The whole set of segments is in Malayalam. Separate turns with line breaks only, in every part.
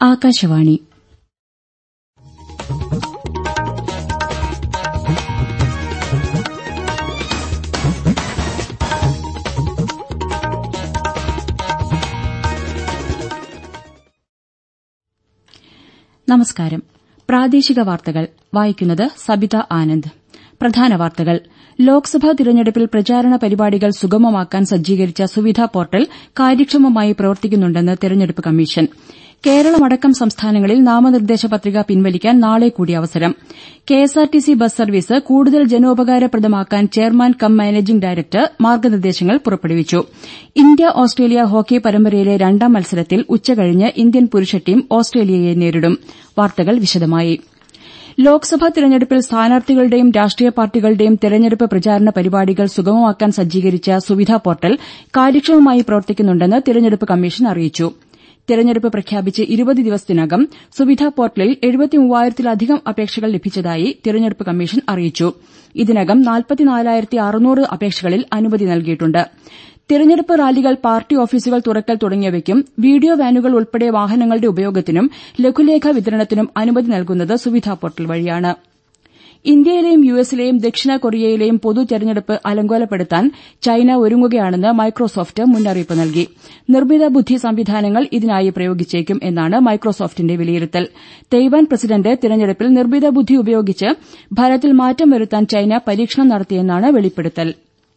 ആകാശവാണി നമസ്കാരം പ്രാദേശിക വാർത്തകൾ വായിക്കുന്നത് സബിത ആനന്ദ് പ്രധാന വാർത്തകൾ ലോക്സഭാ തിരഞ്ഞെടുപ്പിൽ പ്രചാരണ പരിപാടികൾ സുഗമമാക്കാൻ സജ്ജീകരിച്ച സുവിധ പോർട്ടൽ കാര്യക്ഷമമായി പ്രവർത്തിക്കുന്നുണ്ടെന്ന് തെരഞ്ഞെടുപ്പ് കമ്മീഷൻ കേരളമടക്കം സംസ്ഥാനങ്ങളിൽ നാമനിർദ്ദേശ പത്രിക പിൻവലിക്കാൻ നാളെ കൂടി അവസരം കെഎസ്ആർടിസി ബസ് സർവീസ് കൂടുതൽ ജനോപകാരപ്രദമാക്കാൻ ചെയർമാൻ കം മാനേജിംഗ് ഡയറക്ടർ മാർഗ്ഗനിർദ്ദേശങ്ങൾ പുറപ്പെടുവിച്ചു ഇന്ത്യ ഓസ്ട്രേലിയ ഹോക്കി പരമ്പരയിലെ രണ്ടാം മത്സരത്തിൽ ഉച്ചകഴിഞ്ഞ് ഇന്ത്യൻ പുരുഷ ടീം ഓസ്ട്രേലിയയെ നേരിടും വാർത്തകൾ വിശദമായി ലോക്സഭാ തെരഞ്ഞെടുപ്പിൽ സ്ഥാനാർത്ഥികളുടെയും രാഷ്ട്രീയ പാർട്ടികളുടെയും തെരഞ്ഞെടുപ്പ് പ്രചാരണ പരിപാടികൾ സുഗമമാക്കാൻ സജ്ജീകരിച്ച സുവിധ പോർട്ടൽ കാര്യക്ഷമമായി പ്രവർത്തിക്കുന്നുണ്ടെന്ന് തെരഞ്ഞെടുപ്പ് കമ്മീഷൻ അറിയിച്ചു തെരഞ്ഞെടുപ്പ് പ്രഖ്യാപിച്ച് ഇരുപത് ദിവസത്തിനകം സുവിധ പോർട്ടലിൽ എഴുപത്തിമൂവായിരത്തിലധികം അപേക്ഷകൾ ലഭിച്ചതായി തെരഞ്ഞെടുപ്പ് കമ്മീഷൻ അറിയിച്ചു ഇതിനകം അപേക്ഷകളിൽ അനുമതി നൽകിയിട്ടുണ്ട് തെരഞ്ഞെടുപ്പ് റാലികൾ പാർട്ടി ഓഫീസുകൾ തുറക്കൽ തുടങ്ങിയവയ്ക്കും വീഡിയോ വാനുകൾ ഉൾപ്പെടെ വാഹനങ്ങളുടെ ഉപയോഗത്തിനും ലഘുലേഖ വിതരണത്തിനും അനുമതി നൽകുന്നത് സുവിധ പോർട്ടൽ വഴിയാണ് ഇന്ത്യയിലെയും യുഎസിലെയും ദക്ഷിണ കൊറിയയിലെയും പൊതു തെരഞ്ഞെടുപ്പ് അലങ്കോലപ്പെടുത്താൻ ചൈന ഒരുങ്ങുകയാണെന്ന് മൈക്രോസോഫ്റ്റ് മുന്നറിയിപ്പ് നൽകി നിർമ്മിത ബുദ്ധി സംവിധാനങ്ങൾ ഇതിനായി പ്രയോഗിച്ചേക്കും എന്നാണ് മൈക്രോസോഫ്റ്റിന്റെ വിലയിരുത്തൽ തൈവാൻ പ്രസിഡന്റ് തെരഞ്ഞെടുപ്പിൽ നിർമ്മിത ബുദ്ധി ഉപയോഗിച്ച് ഫലത്തിൽ മാറ്റം വരുത്താൻ ചൈന പരീക്ഷണം നടത്തിയെന്നാണ് വെളിപ്പെടുത്തൽ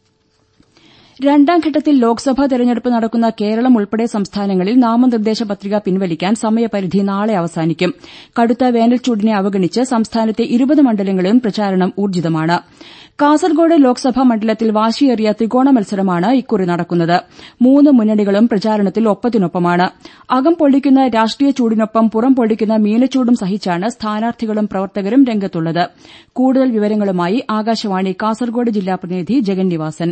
രണ്ടാംഘട്ടത്തിൽ ലോക്സഭാ തെരഞ്ഞെടുപ്പ് നടക്കുന്ന കേരളം ഉൾപ്പെടെ സംസ്ഥാനങ്ങളിൽ നാമനിർദ്ദേശ പത്രിക പിൻവലിക്കാൻ സമയപരിധി നാളെ അവസാനിക്കും കടുത്ത വേനൽച്ചൂടിനെ അവഗണിച്ച് സംസ്ഥാനത്തെ ഇരുപത് മണ്ഡലങ്ങളിലും പ്രചാരണം ഊർജ്ജിതമാണ് കാസർകോട് ലോക്സഭാ മണ്ഡലത്തിൽ വാശിയേറിയ ത്രികോണ മത്സരമാണ് ഇക്കുറി നടക്കുന്നത് മൂന്ന് മുന്നണികളും പ്രചാരണത്തിൽ ഒപ്പത്തിനൊപ്പമാണ് അകം പൊള്ളിക്കുന്ന രാഷ്ട്രീയ ചൂടിനൊപ്പം പുറം പൊള്ളിക്കുന്ന മീനച്ചൂടും സഹിച്ചാണ് സ്ഥാനാർത്ഥികളും പ്രവർത്തകരും രംഗത്തുള്ളത് കൂടുതൽ വിവരങ്ങളുമായി ആകാശവാണി കാസർകോട് ജില്ലാ പ്രതിനിധി ജഗന്നിവാസൻ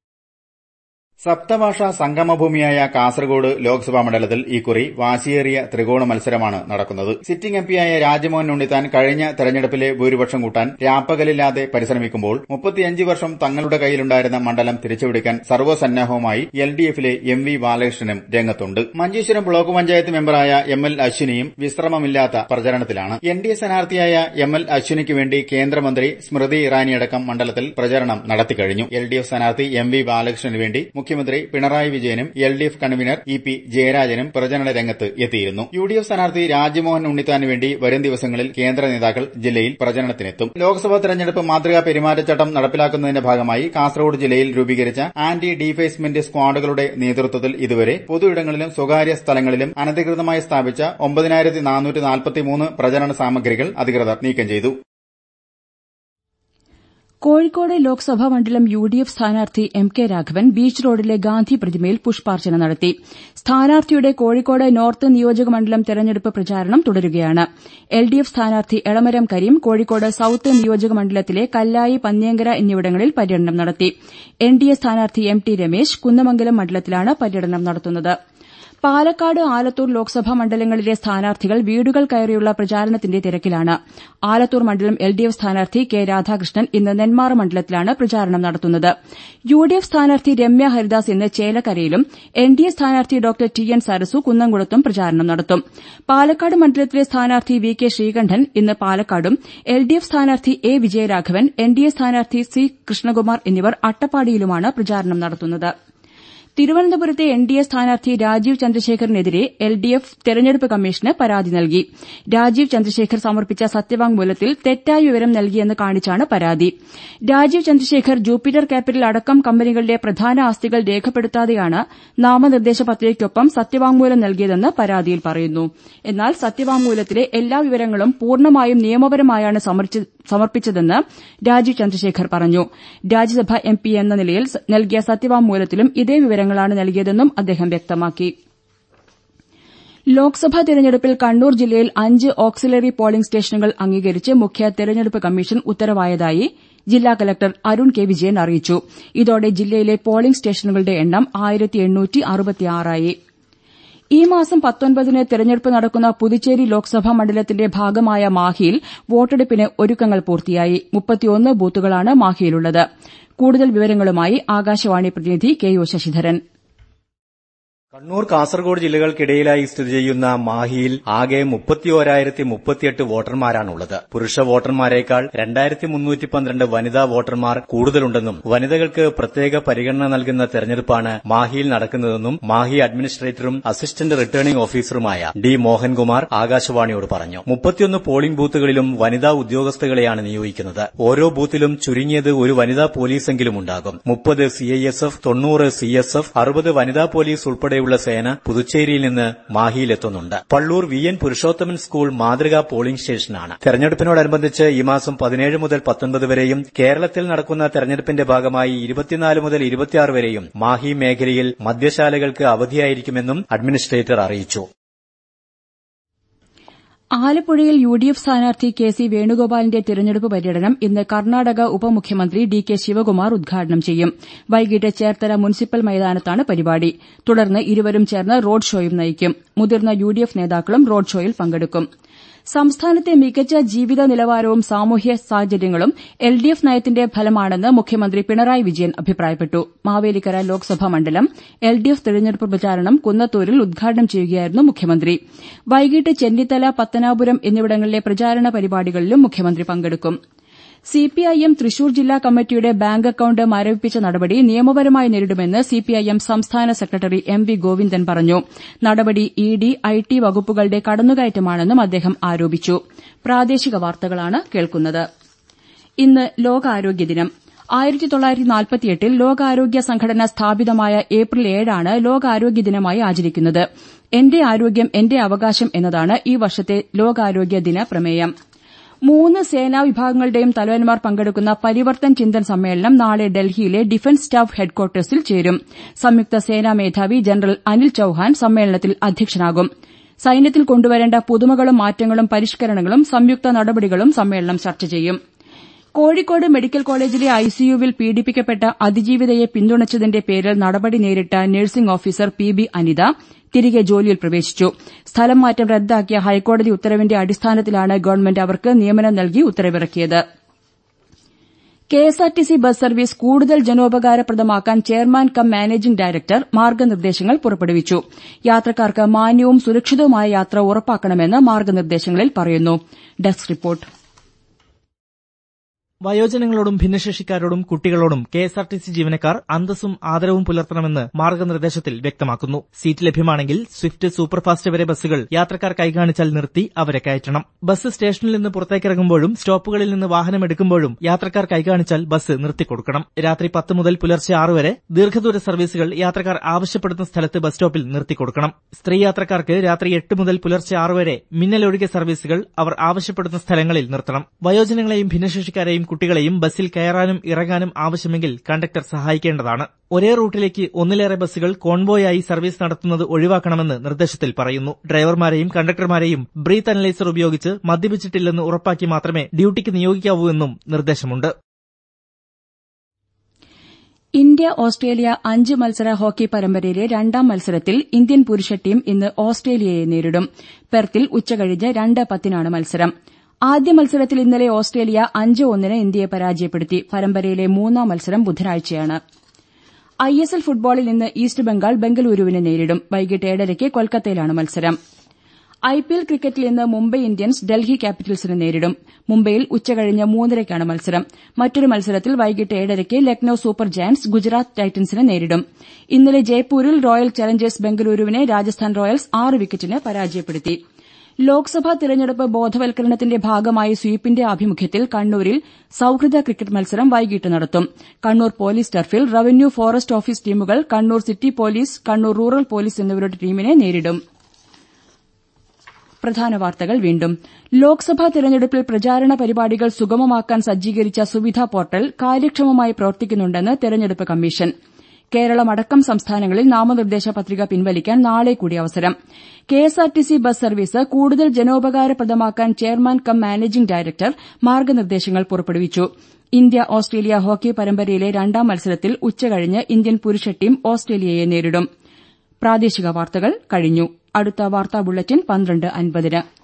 സപ്തഭാഷാ സംഗമഭൂമിയായ കാസർഗോഡ് ലോക്സഭാ മണ്ഡലത്തിൽ ഇക്കുറി വാശിയേറിയ ത്രികോണ മത്സരമാണ് നടക്കുന്നത് സിറ്റിംഗ് എംപിയായ രാജ്മോഹൻ ഉണ്ണിത്താൻ കഴിഞ്ഞ തെരഞ്ഞെടുപ്പിലെ ഭൂരിപക്ഷം കൂട്ടാൻ രാപ്പകലില്ലാതെ പരിശ്രമിക്കുമ്പോൾ മുപ്പത്തിയഞ്ച് വർഷം തങ്ങളുടെ കയ്യിലുണ്ടായിരുന്ന മണ്ഡലം തിരിച്ചുപിടിക്കാൻ സർവ്വസന്നാഹവുമായി എൽ ഡി എഫിലെ എം വി ബാലകൃഷ്ണനും രംഗത്തുണ്ട് മഞ്ചേശ്വരം ബ്ലോക്ക് പഞ്ചായത്ത് മെമ്പറായ എം എൽ അശ്വിനിയും വിശ്രമമില്ലാത്ത പ്രചരണത്തിലാണ് എൻ ഡി എ സ്ഥാനാർത്ഥിയായ എം എൽ അശ്വിനിക്ക് വേണ്ടി കേന്ദ്രമന്ത്രി സ്മൃതി ഇറാനിയടക്കം മണ്ഡലത്തിൽ പ്രചരണം നടത്തിക്കഴിഞ്ഞു എൽ ഡി എഫ് സ്ഥാനാർത്ഥി എം വി ബാലകൃഷ്ണന് വേണ്ടി മുഖ്യമന്ത്രി പിണറായി വിജയനും L D F convener E P ജയരാജനും പ്രചരണ രംഗത്ത് എത്തിയിരുന്നു യു ഡി എഫ് സ്ഥാനാർത്ഥി രാജ്മോഹൻ ഉണ്ണിത്താന് വേണ്ടി വരും ദിവസങ്ങളിൽ കേന്ദ്ര നേതാക്കൾ ജില്ലയിൽ പ്രചരണത്തിനെത്തും ലോക്സഭാ തെരഞ്ഞെടുപ്പ് മാതൃകാ പെരുമാറ്റച്ചട്ടം നടപ്പിലാക്കുന്നതിന്റെ ഭാഗമായി കാസർഗോഡ് ജില്ലയിൽ രൂപീകരിച്ച ആന്റി ഡീഫേസ്മെന്റ് സ്ക്വാഡുകളുടെ നേതൃത്വത്തിൽ ഇതുവരെ പൊതുയിടങ്ങളിലും സ്വകാര്യ സ്ഥലങ്ങളിലും അനധികൃതമായി സ്ഥാപിച്ച ഒമ്പതിനായിരത്തി നാനൂറ്റി നാൽപ്പത്തിമൂന്ന് പ്രചരണ സാമഗ്രികൾ അധികൃതർ നീക്കം ചെയ്തു
കോഴിക്കോട് ലോക്സഭാ മണ്ഡലം യു ഡി എഫ് സ്ഥാനാർത്ഥി എം കെ രാഘവൻ ബീച്ച് റോഡിലെ ഗാന്ധി പ്രതിമയിൽ പുഷ്പാർച്ചന നടത്തി സ്ഥാനാർത്ഥിയുടെ കോഴിക്കോട് നോർത്ത് നിയോജക മണ്ഡലം തെരഞ്ഞെടുപ്പ് പ്രചാരണം തുടരുകയാണ് എൽ ഡി എഫ് സ്ഥാനാർത്ഥി എളമരം കരീം കോഴിക്കോട് സൌത്ത് നിയോജക മണ്ഡലത്തിലെ കല്ലായി പന്നിയങ്കര എന്നിവിടങ്ങളിൽ പര്യടനം നടത്തി എൻ ഡി എ സ്ഥാനാർത്ഥി എം ടി രമേശ് കുന്നമംഗലം മണ്ഡലത്തിലാണ് പര്യടനം നടത്തുന്നത് പാലക്കാട് ആലത്തൂർ ലോക്സഭാ മണ്ഡലങ്ങളിലെ സ്ഥാനാർത്ഥികൾ വീടുകൾ കയറിയുള്ള പ്രചാരണത്തിന്റെ തിരക്കിലാണ് ആലത്തൂർ മണ്ഡലം എൽ ഡി എഫ് സ്ഥാനാർത്ഥി കെ രാധാകൃഷ്ണൻ ഇന്ന് നെന്മാറ മണ്ഡലത്തിലാണ് പ്രചാരണം നടത്തുന്നത് യു ഡി എഫ് സ്ഥാനാർത്ഥി രമ്യ ഹരിദാസ് ഇന്ന് ചേലക്കരയിലും എൻ ഡി എ സ്ഥാനാർത്ഥി ഡോക്ടർ ടി എൻ സരസു കുന്നംകുളത്തും പ്രചാരണം നടത്തും പാലക്കാട് മണ്ഡലത്തിലെ സ്ഥാനാർത്ഥി വി കെ ശ്രീകണ്ഠൻ ഇന്ന് പാലക്കാടും എൽ ഡി എഫ് സ്ഥാനാർത്ഥി A Vijayaraghavan N D A സ്ഥാനാർത്ഥി സി കൃഷ്ണകുമാർ എന്നിവർ അട്ടപ്പാടിയിലുമാണ് പ്രചാരണം നടത്തുന്നത് തിരുവനന്തപുരത്തെ എൻ ഡി എ സ്ഥാനാർത്ഥി രാജീവ് ചന്ദ്രശേഖറിനെതിരെ എൽ ഡി എഫ് തെരഞ്ഞെടുപ്പ് കമ്മീഷന് പരാതി നൽകി രാജീവ് ചന്ദ്രശേഖർ സമർപ്പിച്ച സത്യവാങ്മൂലത്തിൽ തെറ്റായ വിവരം നൽകിയെന്ന് കാണിച്ചാണ് പരാതി രാജീവ് ചന്ദ്രശേഖർ ജൂപ്പിറ്റർ ക്യാപിറ്റൽ അടക്കം കമ്പനികളുടെ പ്രധാന ആസ്തികൾ രേഖപ്പെടുത്താതെയാണ് നാമനിർദ്ദേശ പത്രികയ്ക്കൊപ്പം സത്യവാങ്മൂലം നൽകിയതെന്ന് പരാതിയിൽ പറയുന്നു എന്നാൽ സത്യവാങ്മൂലത്തിലെ എല്ലാ വിവരങ്ങളും പൂർണ്ണമായും നിയമപരമായാണ് സമർപ്പിച്ചതെന്ന് രാജീവ് ചന്ദ്രശേഖർ പറഞ്ഞു രാജ്യസഭാ എം പി എന്ന നിലയിൽ നൽകിയ സത്യവാങ്മൂലത്തിലും ഇതേ വിവരങ്ങളാണ് നൽകിയതെന്നും അദ്ദേഹം വ്യക്തമാക്കി ലോക്സഭാ തെരഞ്ഞെടുപ്പിൽ കണ്ണൂർ ജില്ലയിൽ അഞ്ച് ഓക്സിലറി പോളിംഗ് സ്റ്റേഷനുകൾ അംഗീകരിച്ച് മുഖ്യ തെരഞ്ഞെടുപ്പ് കമ്മീഷൻ ഉത്തരവായതായി ജില്ലാ കലക്ടർ അരുൺ കെ വിജയൻ അറിയിച്ചു ഇതോടെ ജില്ലയിലെ പോളിംഗ് സ്റ്റേഷനുകളുടെ എണ്ണം ആയി ഈ മാസം പത്തൊൻപതിന് തെരഞ്ഞെടുപ്പ് നടക്കുന്ന പുതുച്ചേരി ലോക്സഭാ മണ്ഡലത്തിന്റെ ഭാഗമായ മാഹിയിൽ വോട്ടെടുപ്പിന് ഒരുക്കങ്ങൾ പൂർത്തിയായി മുപ്പത്തിയൊന്ന് ബൂത്തുകളാണ് മാഹിയിലുള്ളത് കൂടുതൽ വിവരങ്ങളുമായി ആകാശവാണി പ്രതിനിധി കെ ഒ ശശിധരൻ
കണ്ണൂർ കാസർഗോഡ് ജില്ലകൾക്കിടയിലായി സ്ഥിതി ചെയ്യുന്ന മാഹിയിൽ ആകെ മുപ്പത്തിയോരായിരത്തി മുപ്പത്തിയെട്ട് വോട്ടർമാരാണുള്ളത് പുരുഷ വോട്ടർമാരെക്കാൾ രണ്ടായിരത്തി മുന്നൂറ്റി പന്ത്രണ്ട് വനിതാ വോട്ടർമാർ കൂടുതലുണ്ടെന്നും വനിതകൾക്ക് പ്രത്യേക പരിഗണന നൽകുന്ന തെരഞ്ഞെടുപ്പാണ് മാഹിയിൽ നടക്കുന്നതെന്നും മാഹി അഡ്മിനിസ്ട്രേറ്ററും അസിസ്റ്റന്റ് റിട്ടേണിംഗ് ഓഫീസറുമായ ഡി മോഹൻകുമാർ ആകാശവാണിയോട് പറഞ്ഞു മുപ്പത്തിയൊന്ന് പോളിംഗ് ബൂത്തുകളിലും വനിതാ ഉദ്യോഗസ്ഥകളെയാണ് നിയോഗിക്കുന്നത് ഓരോ ബൂത്തിലും ചുരുങ്ങിയത് ഒരു വനിതാ പോലീസെങ്കിലും ഉണ്ടാകും മുപ്പത് സിഐഎസ്എഫ് തൊണ്ണൂറ് സിഎസ്എഫ് അറുപത് വനിതാ പോലീസ് ഉൾപ്പെടെ ഉൾപ്പെടെയുള്ള സേന പുതുച്ചേരിയിൽ നിന്ന് മാഹിയിലെത്തുന്നുണ്ട് Pallur V N Purushothaman school മാതൃകാ പോളിംഗ് സ്റ്റേഷനാണ് തെരഞ്ഞെടുപ്പിനോടനുബന്ധിച്ച് ഈ മാസം പതിനേഴ് മുതൽ പത്തൊൻപത് വരെയും കേരളത്തിൽ നടക്കുന്ന തെരഞ്ഞെടുപ്പിന്റെ ഭാഗമായി ഇരുപത്തിനാല് മുതൽ ഇരുപത്തിയാറ് വരെയും മാഹി മേഖലയിൽ മദ്യശാലകൾക്ക് അവധിയായിരിക്കുമെന്നും അഡ്മിനിസ്ട്രേറ്റർ അറിയിച്ചു
ആലപ്പുഴയിൽ യു ഡി എഫ് സ്ഥാനാർത്ഥി കെ സി വേണുഗോപാലിന്റെ തിരഞ്ഞെടുപ്പ് പര്യടനം ഇന്ന് കർണാടക ഉപമുഖ്യമന്ത്രി ഡി കെ ശിവകുമാർ ഉദ്ഘാടനം ചെയ്യും വൈകിട്ട് ചേർത്തല മുനിസിപ്പൽ മൈതാനത്താണ് പരിപാടി തുടർന്ന് ഇരുവരും ചേർന്ന് റോഡ് ഷോയും നയിക്കും മുതിർന്ന യു ഡി എഫ് നേതാക്കളും റോഡ് ഷോയിൽ പങ്കെടുക്കും സംസ്ഥാനത്തെ മികച്ച ജീവിത നിലവാരവും സാമൂഹ്യ സാഹചര്യങ്ങളും എൽ ഡി എഫ് നയത്തിന്റെ ഫലമാണെന്ന് മുഖ്യമന്ത്രി പിണറായി വിജയൻ അഭിപ്രായപ്പെട്ടു മാവേലിക്കര ലോക്സഭാ മണ്ഡലം എൽ ഡി എഫ് തെരഞ്ഞെടുപ്പ് പ്രചാരണം കുന്നത്തൂരിൽ ഉദ്ഘാടനം ചെയ്യുകയായിരുന്നു മുഖ്യമന്ത്രി വൈകിട്ട് ചെന്നിത്തല പത്തനാപുരം എന്നിവിടങ്ങളിലെ പ്രചാരണ പരിപാടികളിലും മുഖ്യമന്ത്രി പങ്കെടുക്കും സിപിഐഎം തൃശൂർ ജില്ലാ കമ്മിറ്റിയുടെ ബാങ്ക് അക്കൌണ്ട് മരവിപ്പിച്ച നടപടി നിയമപരമായി നേരിടുമെന്ന് സിപിഐഎം സംസ്ഥാന സെക്രട്ടറി എം വി ഗോവിന്ദൻ പറഞ്ഞു നടപടി ഇ ഡി ഐ ടി വകുപ്പുകളുടെ കടന്നുകയറ്റമാണെന്നും അദ്ദേഹം ആരോപിച്ചു പ്രാദേശിക വാർത്തകളാണ് കേൾക്കുന്നത് ഇന്ന് ലോകാരോഗ്യദിനം ആയിരത്തി തൊള്ളായിരത്തി നാൽപ്പത്തിയെട്ടിൽ ലോകാരോഗ്യ സംഘടന സ്ഥാപിതമായ ഏപ്രിൽ ഏഴാണ് ലോകാരോഗ്യ ദിനമായി ആചരിക്കുന്നത് എന്റെ ആരോഗ്യം എന്റെ അവകാശം എന്നതാണ് ഈ വർഷത്തെ ലോകാരോഗ്യ ദിന പ്രമേയം മൂന്ന് സേനാ വിഭാഗങ്ങളുടെയും തലവന്മാർ പങ്കെടുക്കുന്ന പരിവർത്തൻ ചിന്തൻ സമ്മേളനം നാളെ ഡൽഹിയിലെ ഡിഫൻസ് സ്റ്റാഫ് ഹെഡ്ക്വാർട്ടേഴ്സിൽ ചേരും സംയുക്ത സേനാ മേധാവി ജനറൽ അനിൽ ചൌഹാൻ സമ്മേളനത്തിൽ അധ്യക്ഷനാകും സൈന്യത്തിൽ കൊണ്ടുവരേണ്ട പുതുമകളും മാറ്റങ്ങളും പരിഷ്കരണങ്ങളും സംയുക്ത നടപടികളും സമ്മേളനം ചർച്ച ചെയ്യും കോഴിക്കോട് മെഡിക്കൽ കോളേജിലെ ഐസിയുവിൽ പീഡിപ്പിക്കപ്പെട്ട അതിജീവിതയെ പിന്തുണച്ചതിന്റെ പേരിൽ നടപടി നേരിട്ട nursing officer P B Anitha തിരികെ ജോലിയിൽ പ്രവേശിച്ചു സ്ഥലം മാറ്റം റദ്ദാക്കിയ ഹൈക്കോടതി ഉത്തരവിന്റെ അടിസ്ഥാനത്തിലാണ് ഗവൺമെന്റ് അവർക്ക് നിയമനം നൽകി ഉത്തരവിറക്കിയത് കെഎസ്ആർടിസി ബസ് സർവീസ് കൂടുതൽ ജനോപകാരപ്രദമാക്കാൻ ചെയർമാൻ കം മാനേജിംഗ് ഡയറക്ടർ മാർഗ്ഗനിർദ്ദേശങ്ങൾ പുറപ്പെടുവിച്ചു യാത്രക്കാർക്ക് മാന്യവും സുരക്ഷിതവുമായ യാത്ര ഉറപ്പാക്കണമെന്ന് മാർഗ്ഗനിർദ്ദേശങ്ങളിൽ പറയുന്നു ഡെസ്ക് റിപ്പോർട്ട്
വയോജനങ്ങളോടും ഭിന്നശേഷിക്കാരോടും കുട്ടികളോടും K S R T C ജീവനക്കാർ അന്തസ്സും ആദരവും പുലർത്തണമെന്ന് മാർഗനിർദ്ദേശത്തിൽ വ്യക്തമാക്കുന്നു സീറ്റ് ലഭ്യമാണെങ്കിൽ സ്വിഫ്റ്റ് സൂപ്പർഫാസ്റ്റ് വരെ ബസ്സുകൾ യാത്രക്കാർ കൈകാണിച്ചാൽ നിർത്തി അവരെ കയറ്റണം ബസ് സ്റ്റേഷനിൽ നിന്ന് പുറത്തേക്കിറങ്ങുമ്പോഴും സ്റ്റോപ്പുകളിൽ നിന്ന് വാഹനമെടുക്കുമ്പോഴും യാത്രക്കാർ കൈകാണിച്ചാൽ ബസ് നിർത്തിക്കൊടുക്കണം രാത്രി പത്ത് മുതൽ പുലർച്ചെ ആറ് വരെ ദീർഘദൂര സർവീസുകൾ യാത്രക്കാർ ആവശ്യപ്പെടുന്ന സ്ഥലത്ത് ബസ് സ്റ്റോപ്പിൽ നിർത്തിക്കൊടുക്കണം സ്ത്രീ യാത്രക്കാർക്ക് രാത്രി എട്ട് മുതൽ പുലർച്ചെ ആറ് വരെ മിന്നലൊഴികെ സർവീസുകൾ അവർ ആവശ്യപ്പെടുന്ന സ്ഥലങ്ങളിൽ നിർത്തണം വയോജനങ്ങളെയും ഭിന്നശേഷിക്കാരെയും കുട്ടികളെയും ബസ്സിൽ കയറാനും ഇറങ്ങാനും ആവശ്യമെങ്കിൽ കണ്ടക്ടർ സഹായിക്കേണ്ടതാണ് ഒരേ റൂട്ടിലേക്ക് ഒന്നിലേറെ ബസ്സുകൾ കോൺവോയായി സർവീസ് നടത്തുന്നത് ഒഴിവാക്കണമെന്ന് നിർദ്ദേശത്തിൽ പറയുന്നു ഡ്രൈവർമാരെയും കണ്ടക്ടർമാരെയും ബ്രീത്ത് അനലൈസർ ഉപയോഗിച്ച് മദ്യപിച്ചിട്ടില്ലെന്ന് ഉറപ്പാക്കി മാത്രമേ ഡ്യൂട്ടിക്ക് നിയോഗിക്കാവൂ എന്നും നിർദ്ദേശമുണ്ട്
ഇന്ത്യ ഓസ്ട്രേലിയ അഞ്ച് മത്സര ഹോക്കി പരമ്പരയിലെ രണ്ടാം മത്സരത്തിൽ ഇന്ത്യൻ പുരുഷ ടീം ഇന്ന് ഓസ്ട്രേലിയയെ നേരിടും പെർത്തിൽ ഉച്ചകഴിഞ്ഞ് രണ്ട് പത്തിനാണ് മത്സരം ആദ്യ മത്സരത്തിൽ ഇന്നലെ ഓസ്ട്രേലിയ അഞ്ച് ഒന്നിന് ഇന്ത്യയെ പരാജയപ്പെടുത്തി പരമ്പരയിലെ മൂന്നാം മത്സരം ബുധനാഴ്ചയാണ് ഐ എസ് എൽ ഫുട്ബോളിൽ ഇന്ന് ഈസ്റ്റ് ബംഗാൾ ബംഗളൂരുവിനെ നേരിടും വൈകിട്ട് ഏഴരയ്ക്ക് കൊൽക്കത്തയിലാണ് മത്സരം ഐ പി എൽ ക്രിക്കറ്റിൽ ഇന്ന് മുംബൈ ഇന്ത്യൻസ് ഡൽഹി ക്യാപിറ്റൽസിനെ നേരിടും മുംബൈയിൽ ഉച്ചകഴിഞ്ഞ് മൂന്നരയ്ക്കാണ് മത്സരം മറ്റൊരു മത്സരത്തിൽ വൈകിട്ട് ഏഴരയ്ക്ക് ലക്നൌ സൂപ്പർ ജയന്റ്സ് ഗുജറാത്ത് ടൈറ്റൻസിനെ നേരിടും ഇന്നലെ ജയ്പൂരിൽ റോയൽ ചലഞ്ചേഴ്സ് ബംഗളൂരുവിനെ രാജസ്ഥാൻ റോയൽസ് ആറ് വിക്കറ്റിന് പരാജയപ്പെടുത്തി ലോക്സഭാ തെരഞ്ഞെടുപ്പ് ബോധവൽക്കരണത്തിന്റെ ഭാഗമായി സ്വീപിന്റെ ആഭിമുഖ്യത്തിൽ കണ്ണൂരിൽ സൌഹൃദ ക്രിക്കറ്റ് മത്സരം വൈകിട്ട് നടത്തും കണ്ണൂർ പോലീസ് ടർഫിൽ റവന്യൂ ഫോറസ്റ്റ് ഓഫീസ് ടീമുകൾ Kannur city police Kannur rural police എന്നിവരുടെ ടീമിനെ നേരിടും പ്രധാന വാർത്തകൾ വീണ്ടും ലോക്സഭാ തെരഞ്ഞെടുപ്പിൽ പ്രചാരണ പരിപാടികൾ സുഗമമാക്കാൻ സജ്ജീകരിച്ച സുവിധ പോർട്ടൽ കാര്യക്ഷമമായി പ്രവർത്തിക്കുന്നുണ്ടെന്ന് തെരഞ്ഞെടുപ്പ് കമ്മീഷൻ കേരളമടക്കം സംസ്ഥാനങ്ങളിൽ നാമനിർദ്ദേശ പത്രിക പിൻവലിക്കാൻ നാളെ കൂടി അവസരം കെഎസ്ആർടിസി ബസ് സർവീസ് കൂടുതൽ ജനോപകാരപ്രദമാക്കാൻ ചെയർമാൻ കം മാനേജിംഗ് ഡയറക്ടർ മാർഗ്ഗനിർദ്ദേശങ്ങൾ പുറപ്പെടുവിച്ചു ഇന്ത്യ ഓസ്ട്രേലിയ ഹോക്കി പരമ്പരയിലെ രണ്ടാം മത്സരത്തിൽ ഉച്ചകഴിഞ്ഞ് ഇന്ത്യൻ പുരുഷ ടീം ഓസ്ട്രേലിയയെ നേരിടും പ്രാദേശിക വാർത്തകൾ കഴിഞ്ഞു അടുത്ത വാർത്താ ബുള്ളറ്റിൻ പന്ത്രണ്ട് അൻപതിന്